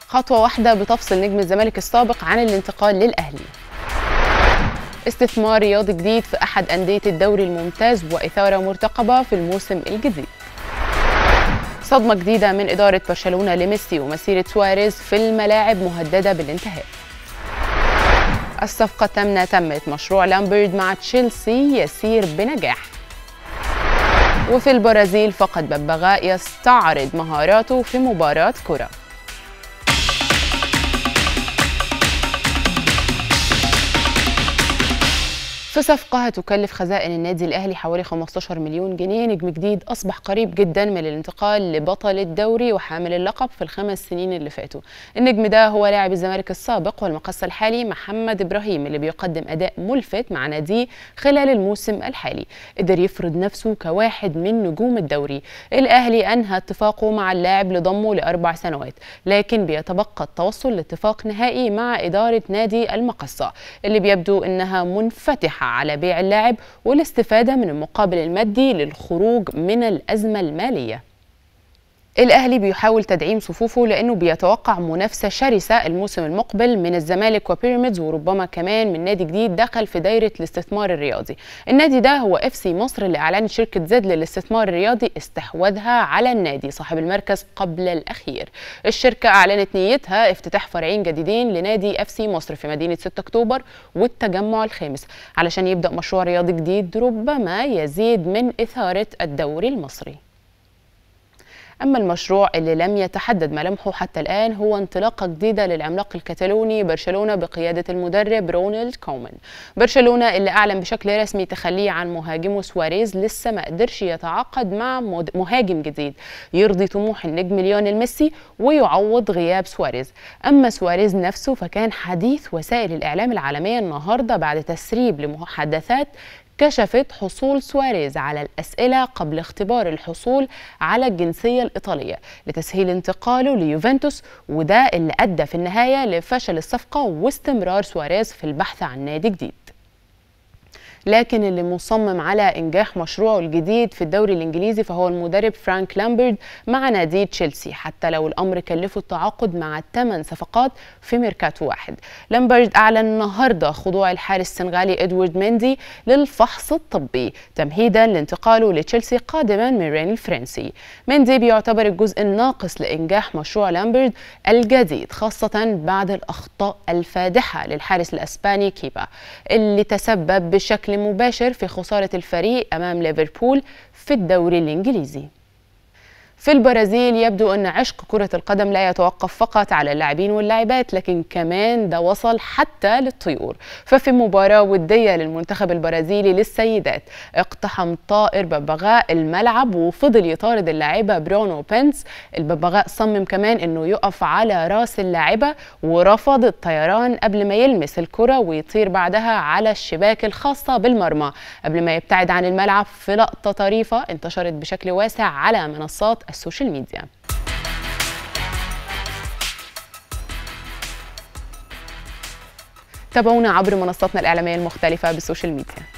خطوة واحدة بتفصل نجم الزمالك السابق عن الانتقال للأهلي استثمار رياضي جديد في أحد أندية الدوري الممتاز وإثارة مرتقبة في الموسم الجديد صدمة جديدة من إدارة برشلونة لميسي ومسيرة سواريز في الملاعب مهددة بالانتهاء الصفقة تمنى تمت مشروع لامبرد مع تشيلسي يسير بنجاح وفي البرازيل فقد ببغاء يستعرض مهاراته في مباراة كرة في صفقة هتكلف خزائن النادي الأهلي حوالي 15 مليون جنيه نجم جديد أصبح قريب جدا من الانتقال لبطل الدوري وحامل اللقب في الخمس سنين اللي فاتوا النجم ده هو لاعب الزمالك السابق والمقص الحالي محمد إبراهيم اللي بيقدم أداء ملفت مع ناديه خلال الموسم الحالي قدر يفرض نفسه كواحد من نجوم الدوري الأهلي أنهى اتفاقه مع اللاعب لضمه لأربع سنوات لكن بيتبقى التوصل لاتفاق نهائي مع إدارة نادي المقصة اللي بيبدو إنها منفتحة على بيع اللاعب والاستفادة من المقابل المادي للخروج من الأزمة المالية الأهلي بيحاول تدعيم صفوفه لأنه بيتوقع منافسة شرسة الموسم المقبل من الزمالك وبيراميدز وربما كمان من نادي جديد دخل في دايرة الاستثمار الرياضي النادي ده هو اف سي مصر اللي أعلنت شركة زد للاستثمار الرياضي استحواذها على النادي صاحب المركز قبل الأخير الشركة أعلنت نيتها افتتاح فرعين جديدين لنادي اف سي مصر في مدينة 6 أكتوبر والتجمع الخامس علشان يبدأ مشروع رياضي جديد ربما يزيد من إثارة الدوري المصري أما المشروع اللي لم يتحدد ملامحه حتى الآن هو انطلاقة جديدة للعملاق الكتالوني برشلونة بقيادة المدرب رونالد كومان برشلونة اللي أعلن بشكل رسمي تخليه عن مهاجمه سواريز لسه ما قدرش يتعاقد مع مهاجم جديد يرضي طموح النجم ليونيل ميسي ويعوض غياب سواريز أما سواريز نفسه فكان حديث وسائل الإعلام العالمية النهاردة بعد تسريب لمحادثات كشفت حصول سواريز على الأسئلة قبل اختبار الحصول على الجنسية الإيطالية لتسهيل انتقاله ليوفنتوس وده اللي أدى في النهاية لفشل الصفقة واستمرار سواريز في البحث عن نادي جديد لكن اللي مصمم على انجاح مشروعه الجديد في الدوري الانجليزي فهو المدرب فرانك لامبرد مع نادي تشيلسي حتى لو الامر كلفه التعاقد مع ثمان صفقات في ميركاتو واحد لامبرد اعلن النهارده خضوع الحارس السنغالي ادوارد ميندي للفحص الطبي تمهيدا لانتقاله لتشيلسي قادما من رين الفرنسي ميندي بيعتبر الجزء الناقص لانجاح مشروع لامبرد الجديد خاصه بعد الاخطاء الفادحه للحارس الاسباني كيبا اللي تسبب بشكل مباشر في خسارة الفريق أمام ليفربول في الدوري الإنجليزي في البرازيل يبدو أن عشق كرة القدم لا يتوقف فقط على اللاعبين واللاعبات لكن كمان ده وصل حتى للطيور ففي مباراة ودية للمنتخب البرازيلي للسيدات اقتحم طائر ببغاء الملعب وفضل يطارد اللاعبة برونو بينس الببغاء صمم كمان أنه يقف على راس اللاعبة ورفض الطيران قبل ما يلمس الكرة ويطير بعدها على الشباك الخاصة بالمرمى قبل ما يبتعد عن الملعب في لقطة طريفة انتشرت بشكل واسع على منصات السوشيال ميديا تابعونا عبر منصاتنا الإعلامية المختلفة بالسوشيال ميديا